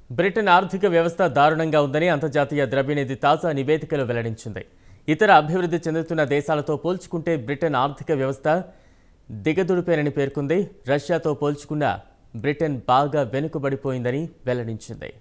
Britain ఆర్థిక వ్యవస్థ దారుణంగా ఉందని అంతర్జాతీయ ద్రవ్యనిధి తాజా నివేదికలో వెల్లడించింది ఇతర అభివృద్ధి చెందుతున్న దేశాలతో పోల్చుకుంటే బ్రిటన్ ఆర్థిక వ్యవస్థ దిగదుడిపేనని పేర్కొంది రష్యాతో పోల్చుకున్న బ్రిటన్ బాగా వెనుకబడిపోయిందని వెల్లడించింది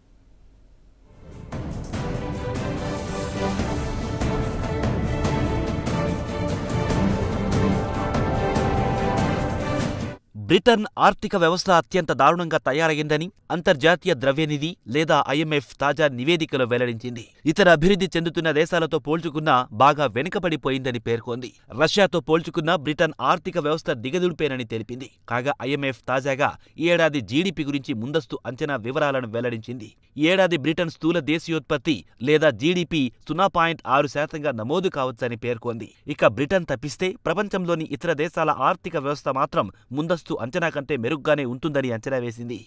బ్రిటన్ ఆర్థిక వ్యవస్థ అత్యంత దారుణంగా తయారయ్యిందని అంతర్జాతీయ ద్రవ్యనిధి లేదా ఐఎంఎఫ్ తాజా నివేదికలో వెల్లడించింది ఇతర అభివృద్ధి చెందుతున్న దేశాలతో పోల్చుకున్నా బాగా వెనుకబడిపోయిందని పేర్కొంది రష్యాతో పోల్చుకున్న బ్రిటన్ ఆర్థిక వ్యవస్థ దిగదుడిపేనని తెలిపింది కాగా ఐఎంఎఫ్ తాజాగా ఈ ఏడాది జీడీపీ గురించి ముందస్తు అంచనా వివరాలను వెల్లడించింది ఈ ఏడాది బ్రిటన్ స్థూల దేశీయోత్పత్తి లేదా జీడీపీ సున్నా పాయింట్ ఆరు శాతంగా నమోదు కావచ్చని పేర్కొంది ఇక బ్రిటన్ తప్పిస్తే ప్రపంచంలోని ఇతర దేశాల ఆర్థిక వ్యవస్థ మాత్రం ముందస్తు అంచనా కంటే మెరుగ్గానే ఉంటుందని అంచనా వేసింది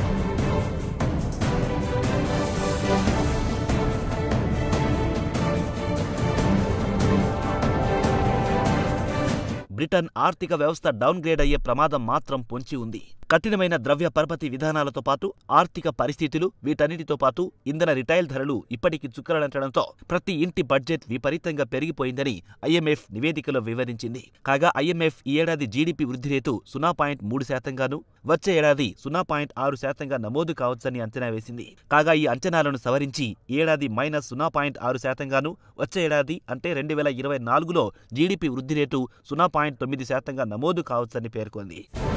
బ్రిటన్ ఆర్థిక వ్యవస్థ డౌన్గ్రేడ్ అయ్యే ప్రమాదం మాత్రం పొంచి ఉంది కఠినమైన ద్రవ్య పరపతి విధానాలతో పాటు ఆర్థిక పరిస్థితులు వీటన్నిటితో పాటు ఇంధన రిటైల్ ధరలు ఇప్పటికీ చుక్కలంటడంతో ప్రతి ఇంటి బడ్జెట్ విపరీతంగా పెరిగిపోయిందని ఐఎంఎఫ్ నివేదికలో వివరించింది కాగా ఐఎంఎఫ్ ఈ ఏడాది జీడీపీ వృద్ధి రేటు సున్నా పాయింట్ మూడు శాతంగాను వచ్చే ఏడాది సున్నా పాయింట్ ఆరు శాతంగా నమోదు కావచ్చని అంచనా వేసింది కాగా ఈ అంచనాలను సవరించి ఈ ఏడాది మైనస్ సున్నా పాయింట్ ఆరు శాతంగాను వచ్చే ఏడాది అంటే రెండు వేల ఇరవై నాలుగులో జీడీపీ వృద్ధి రేటు సున్నా పాయింట్ తొమ్మిది శాతంగా నమోదు కావచ్చని పేర్కొంది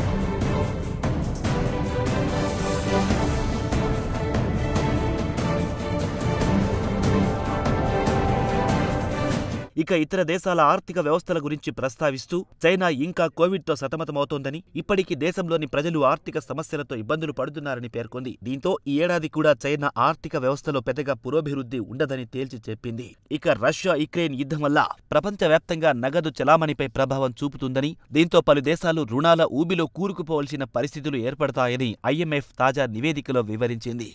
ఇక ఇతర దేశాల ఆర్థిక వ్యవస్థల గురించి ప్రస్తావిస్తూ చైనా ఇంకా కోవిడ్తో సతమతమవుతోందని ఇప్పటికీ దేశంలోని ప్రజలు ఆర్థిక సమస్యలతో ఇబ్బందులు పడుతున్నారని పేర్కొంది దీంతో ఈ ఏడాది కూడా చైనా ఆర్థిక వ్యవస్థలో పెద్దగా పురోభివృద్ధి ఉండదని తేల్చి చెప్పింది ఇక రష్యా యుక్రెయిన్ యుద్ధం వల్ల ప్రపంచవ్యాప్తంగా నగదు చలామణిపై ప్రభావం చూపుతుందని దీంతో పలు దేశాలు రుణాల ఊబిలో కూరుకుపోవలసిన పరిస్థితులు ఏర్పడతాయని ఐఎంఎఫ్ తాజా నివేదికలో వివరించింది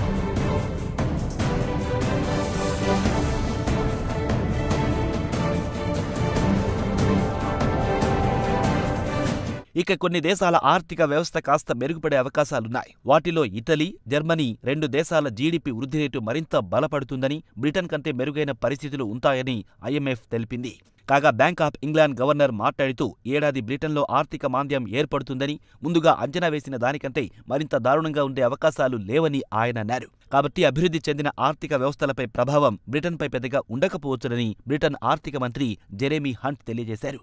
ఇక కొన్ని దేశాల ఆర్థిక వ్యవస్థ కాస్త మెరుగుపడే అవకాశాలున్నాయి వాటిలో ఇటలీ జర్మనీ రెండు దేశాల జీడీపీ వృద్ధి రేటు మరింత బలపడుతుందని బ్రిటన్ కంటే మెరుగైన పరిస్థితులు ఉంటాయని ఐఎంఎఫ్ తెలిపింది కాగా బ్యాంక్ ఆఫ్ ఇంగ్లాండ్ గవర్నర్ మాట్లాడుతూ ఏడాది బ్రిటన్లో ఆర్థిక మాంద్యం ఏర్పడుతుందని ముందుగా అంచనా వేసిన దానికంటే మరింత దారుణంగా ఉండే అవకాశాలు లేవని ఆయన అన్నారు కాబట్టి అభివృద్ధి చెందిన ఆర్థిక వ్యవస్థలపై ప్రభావం బ్రిటన్పై పెద్దగా ఉండకపోవచ్చునని బ్రిటన్ ఆర్థిక మంత్రి జెరేమీ హంట్ తెలియజేశారు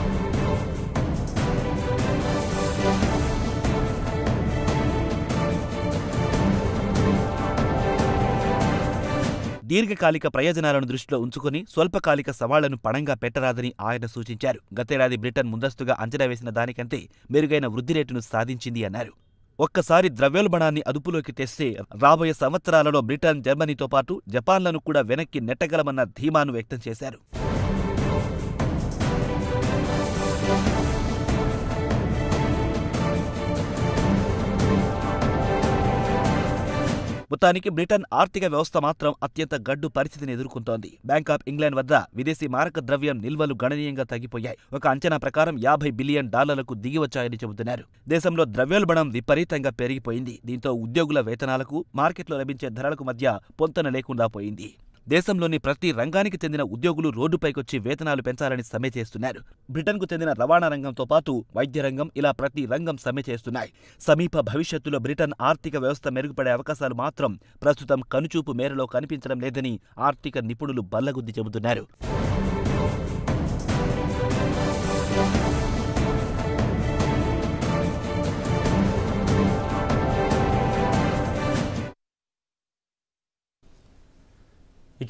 దీర్ఘకాలిక ప్రయోజనాలను దృష్టిలో ఉంచుకుని స్వల్పకాలిక సవాళ్లను పణంగా పెట్టరాదని ఆయన సూచించారు గతేడాది బ్రిటన్ ముందస్తుగా అంచనా వేసిన దానికంటే మెరుగైన వృద్ధి రేటును సాధించింది అన్నారు ఒక్కసారి ద్రవ్యోల్బణాన్ని అదుపులోకి తెస్తే రాబోయే సంవత్సరాలలో బ్రిటన్ జర్మనీతో పాటు జపాన్లను కూడా వెనక్కి నెట్టగలమన్న ధీమాను వ్యక్తం చేశారు మొత్తానికి బ్రిటన్ ఆర్థిక వ్యవస్థ మాత్రం అత్యంత గడ్డు పరిస్థితిని ఎదుర్కొంటోంది బ్యాంక్ ఆఫ్ ఇంగ్లాండ్ వద్ద విదేశీ మారక ద్రవ్యం నిల్వలు గణనీయంగా తగ్గిపోయాయి ఒక అంచనా ప్రకారం యాభై బిలియన్ డాలర్లకు దిగివచ్చాయని చెబుతున్నారు దేశంలో ద్రవ్యోల్బణం విపరీతంగా పెరిగిపోయింది దీంతో ఉద్యోగుల వేతనాలకు మార్కెట్లో లభించే ధరలకు మధ్య పొంతన లేకుండా పోయింది దేశంలోని ప్రతి రంగానికి చెందిన ఉద్యోగులు రోడ్డుపైకొచ్చి వేతనాలు పెంచాలని సమ్మె చేస్తున్నారు బ్రిటన్కు చెందిన రవాణా రంగంతో పాటు వైద్య రంగం ఇలా ప్రతి రంగం సమ్మె చేస్తున్నాయి సమీప భవిష్యత్తులో బ్రిటన్ ఆర్థిక వ్యవస్థ మెరుగుపడే అవకాశాలు మాత్రం ప్రస్తుతం కనుచూపు మేరలో కనిపించడం లేదని ఆర్థిక నిపుణులు బల్లగుద్ది చెబుతున్నారు